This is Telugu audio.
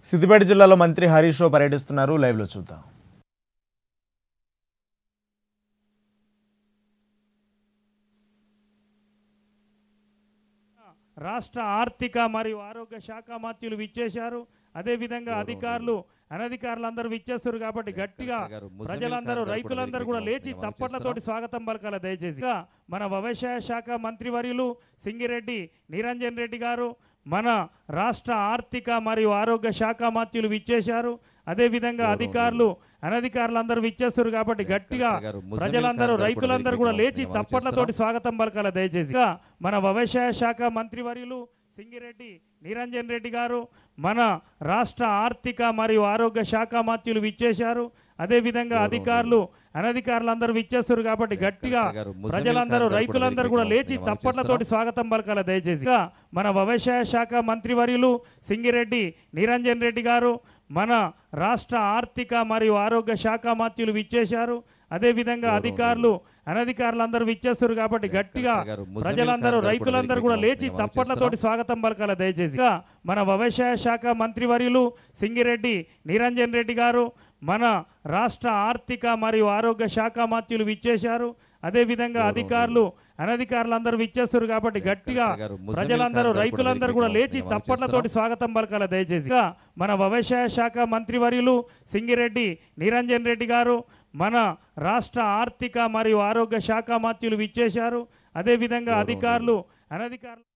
సిద్దిపేట జిల్లాలో మంత్రి హరీష్ రావు పర్యటిస్తున్నారు లైవ్లో చూద్దాం రాష్ట్ర ఆర్థిక మరియు ఆరోగ్య శాఖ మంత్రులు విచ్చేశారు అదేవిధంగా అధికారులు అనధికారులు అందరూ విచ్చేస్తారు కాబట్టి గట్టిగా గారు, ముస్లిం ప్రజలందరూ కార్యకర్తలు రైతులందరూ కూడా కూడా లేచి వేదికపైకి మనం చప్పట్లతోటి స్వాగతం పలకాల దయచేసి ఇంకా మన వ్యవసాయ శాఖ మంత్రివర్యులు సింగిరెడ్డి నిరంజన్ రెడ్డి గారు మన రాష్ట్ర ఆర్థిక మరియు ఆరోగ్య శాఖ మంత్రులు విచ్చేశారు అదేవిధంగా గౌరవ అధికారులు అనధికారులు అందరూ విచ్చేస్తారు కాబట్టి గట్టిగా గారు, ముస్లిం ప్రజలందరూ కార్యకర్తలు రైతులందరూ కూడా కూడా లేచి వేదికపైకి మనం చప్పట్లతోటి స్వాగతం పలకాల దయచేసి ఇంకా మన వ్యవసాయ శాఖ మంత్రివర్యులు సింగిరెడ్డి నిరంజన్ రెడ్డి గారు మన రాష్ట్ర ఆర్థిక మరియు ఆరోగ్య శాఖ మంత్రులు విచ్చేశారు అదేవిధంగా గౌరవ అధికారులు అనధికారులు అందరూ విచ్చేస్తారు కాబట్టి గట్టిగా గారు, ముస్లిం ప్రజలందరూ కార్యకర్తలు రైతులందరూ కూడా కూడా లేచి వేదికపైకి మనం చప్పట్లతోటి స్వాగతం పలకాల దయచేసి ఇంకా మన వ్యవసాయ శాఖ మంత్రివర్యులు సింగిరెడ్డి నిరంజన్ రెడ్డి గారు మన రాష్ట్ర ఆర్థిక మరియు ఆరోగ్య శాఖ మంత్రులు విచ్చేశారు అదేవిధంగా గౌరవ అధికారులు అనధికారులు అందరూ విచ్చేస్తారు కాబట్టి గట్టిగా గారు, ముస్లిం ప్రజలందరూ కార్యకర్తలు రైతులందరూ కూడా కూడా లేచి వేదికపైకి మనం చప్పట్లతోటి స్వాగతం పలకాల దయచేసి ఇంకా మన వ్యవసాయ శాఖ మంత్రివర్యులు సింగిరెడ్డి నిరంజన్ రెడ్డి గారు మన రాష్ట్ర ఆర్థిక మరియు ఆరోగ్య శాఖ మంత్రులు విచ్చేశారు అదేవిధంగా గౌరవ అధికారులు అనధికారులు అందరూ విచ్చేస్తారు కాబట్టి గట్టిగా గారు, ముస్లిం ప్రజలందరూ కార్యకర్తలు రైతులందరూ కూడా కూడా లేచి వేదికపైకి మనం చప్పట్లతోటి స్వాగతం పలకాల దయచేసి ఇంకా మన వ్యవసాయ శాఖ మంత్రివర్యులు సింగిరెడ్డి నిరంజన్ రెడ్డి గారు మన రాష్ట్ర ఆర్థిక మరియు ఆరోగ్య శాఖ మంత్రులు విచ్చేశారు అదేవిధంగా గౌరవ అధికారులు అనధికారులు